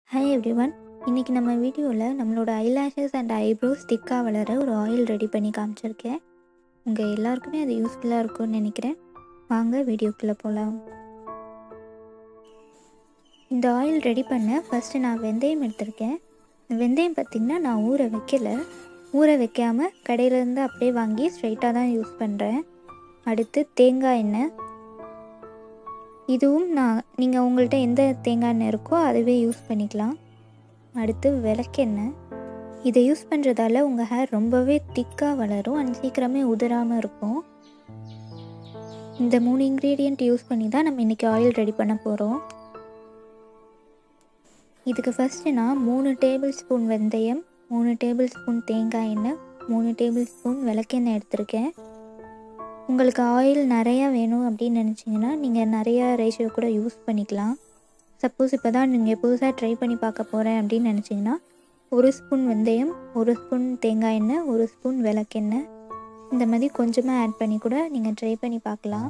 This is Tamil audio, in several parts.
ஹாய் எவ்ரி ஒன் இன்றைக்கி நம்ம வீடியோவில் நம்மளோட ஐலாஷஸ் அண்ட் ஐப்ரோஸ் திக்காக வளர ஒரு ஆயில் ரெடி பண்ணி காமிச்சிருக்கேன் உங்கள் எல்லாருக்குமே அது யூஸ்ஃபுல்லாக இருக்கும்னு நினைக்கிறேன் வாங்க வீடியோக்குள்ளே போகலாம் இந்த ஆயில் ரெடி பண்ண ஃபஸ்ட்டு நான் வெந்தயம் எடுத்திருக்கேன் வெந்தயம் பார்த்திங்கன்னா நான் ஊற வைக்கல ஊற வைக்காமல் கடையிலேருந்து அப்படியே வாங்கி ஸ்ட்ரைட்டாக தான் யூஸ் பண்ணுறேன் அடுத்து தேங்காய் எண்ணெய் இதுவும் நான் நீங்கள் உங்கள்கிட்ட எந்த தேங்காய் எண்ணெய் இருக்கோ அதுவே யூஸ் பண்ணிக்கலாம் அடுத்து விளக்கெண்ணெய் இதை யூஸ் பண்ணுறதால உங்கள் ஹேர் ரொம்பவே திக்காக வளரும் அண்ட் சீக்கிரமே உதிராமல் இருக்கும் இந்த மூணு இன்க்ரீடியண்ட் யூஸ் பண்ணி தான் நம்ம இன்றைக்கி ஆயில் ரெடி பண்ண போகிறோம் இதுக்கு ஃபஸ்ட்டு நான் மூணு டேபிள் ஸ்பூன் வெந்தயம் மூணு டேபிள் ஸ்பூன் தேங்காய் எண்ணெய் மூணு டேபிள் ஸ்பூன் விளக்கெண்ணெய் எடுத்திருக்கேன் உங்களுக்கு ஆயில் நிறையா வேணும் அப்படின்னு நினச்சிங்கன்னா நீங்கள் நிறையா ரேஷியோ கூட யூஸ் பண்ணிக்கலாம் சப்போஸ் இப்போ தான் நீங்கள் புதுசாக ட்ரை பண்ணி பார்க்க போகிறேன் அப்படின்னு நினச்சிங்கன்னா ஒரு ஸ்பூன் வெந்தயம் ஒரு ஸ்பூன் தேங்காய் எண்ணெய் ஒரு ஸ்பூன் விளக்கெண்ணெய் இந்த மாதிரி கொஞ்சமாக ஆட் பண்ணி கூட நீங்கள் ட்ரை பண்ணி பார்க்கலாம்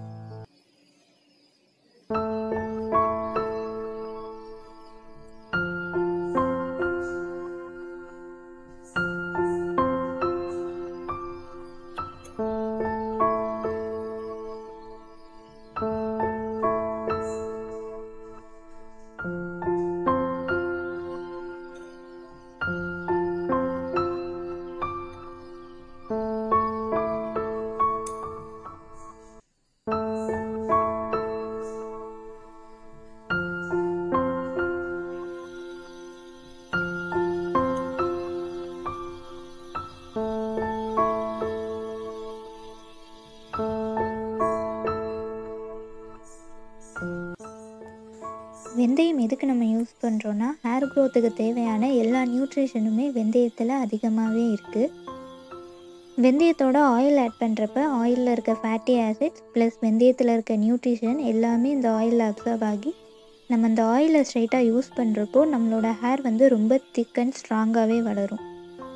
வெந்தயம் எதுக்கு நம்ம யூஸ் பண்ணுறோன்னா ஹேர் க்ரோத்துக்கு தேவையான எல்லா நியூட்ரிஷனுமே வெந்தயத்தில் அதிகமாகவே இருக்குது வெந்தயத்தோட ஆயில் ஆட் பண்ணுறப்ப ஆயிலில் இருக்க ஃபேட்டி ஆசிட்ஸ் ப்ளஸ் வெந்தயத்தில் இருக்க நியூட்ரிஷன் எல்லாமே இந்த ஆயிலில் அப்சர்வ் ஆகி நம்ம அந்த ஆயிலை ஸ்ட்ரைட்டாக யூஸ் பண்ணுறப்போ நம்மளோட ஹேர் வந்து ரொம்ப திக் அண்ட் ஸ்ட்ராங்காகவே வளரும்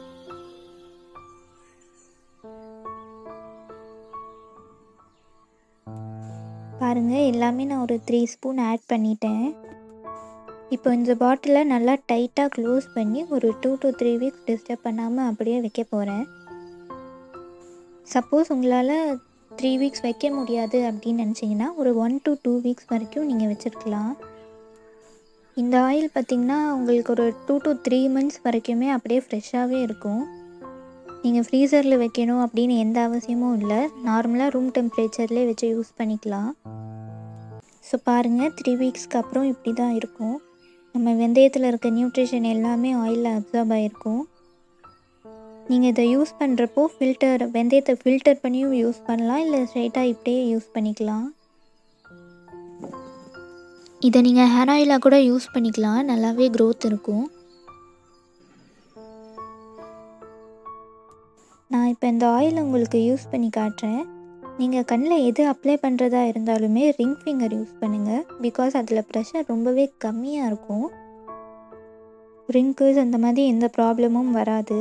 பாருங்கள் எல்லாமே நான் ஒரு த்ரீ ஸ்பூன் ஆட் பண்ணிட்டேன் இப்போ இந்த பாட்டிலை நல்லா டைட்டாக க்ளோஸ் பண்ணி ஒரு two to three weeks disturb பண்ணாமல் அப்படியே வைக்க போகிறேன் சப்போஸ் உங்களால் த்ரீ வீக்ஸ் வைக்க முடியாது அப்படின்னு நினச்சிங்கன்னா ஒரு ஒன் டு டூ வீக்ஸ் வரைக்கும் நீங்கள் வச்சுருக்கலாம் இந்த ஆயில் பார்த்திங்கன்னா உங்களுக்கு ஒரு டூ டு த்ரீ மந்த்ஸ் வரைக்குமே அப்படியே ஃப்ரெஷ்ஷாகவே இருக்கும் நீங்கள் ஃப்ரீசரில் வைக்கணும் அப்படின்னு எந்த அவசியமும் இல்லை நார்மலாக ரூம் டெம்பரேச்சர்லேயே வச்சு யூஸ் பண்ணிக்கலாம் ஸோ பாருங்கள் த்ரீ வீக்ஸ்க்கு அப்புறம் இப்படி தான் இருக்கும் நம்ம வெந்தயத்தில் இருக்க நியூட்ரிஷன் எல்லாமே ஆயிலில் அப்சர்வ் ஆகிருக்கும் நீங்கள் இதை யூஸ் பண்ணுறப்போ ஃபில்டர் வெந்தயத்தை ஃபில்டர் பண்ணியும் யூஸ் பண்ணலாம் இல்லை ஸ்ட்ரைட்டாக இப்படியே யூஸ் பண்ணிக்கலாம் இதை நீங்கள் ஹேர் ஆயிலாக கூட யூஸ் பண்ணிக்கலாம் நல்லாவே க்ரோத் இருக்கும் நான் இப்போ இந்த ஆயில் உங்களுக்கு யூஸ் பண்ணி காட்டுறேன் நீங்கள் கண்ணில் எது அப்ளை பண்ணுறதா இருந்தாலுமே ரிங் ஃபிங்கர் யூஸ் பண்ணுங்கள் பிகாஸ் அதில் ப்ரெஷர் ரொம்பவே கம்மியாக இருக்கும் ரிங்கிள்ஸ் அந்த மாதிரி எந்த ப்ராப்ளமும் வராது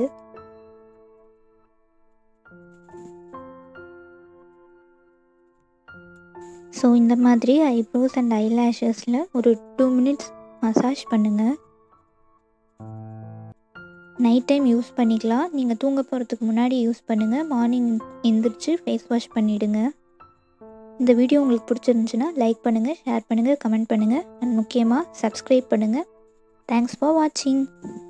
ஸோ இந்த மாதிரி ஐப்ரோஸ் அண்ட் ஐலாஷஸில் ஒரு டூ மினிட்ஸ் மசாஜ் பண்ணுங்கள் நைட் டைம் யூஸ் பண்ணிக்கலாம் நீங்கள் தூங்க போகிறதுக்கு முன்னாடி யூஸ் பண்ணுங்கள் மார்னிங் எந்திரிச்சு ஃபேஸ் வாஷ் பண்ணிவிடுங்க இந்த வீடியோ உங்களுக்கு பிடிச்சிருந்துச்சுன்னா லைக் பண்ணுங்கள் ஷேர் பண்ணுங்கள் கமெண்ட் பண்ணுங்கள் அண்ட் முக்கியமாக சப்ஸ்கிரைப் பண்ணுங்கள் தேங்க்ஸ் ஃபார் வாட்சிங்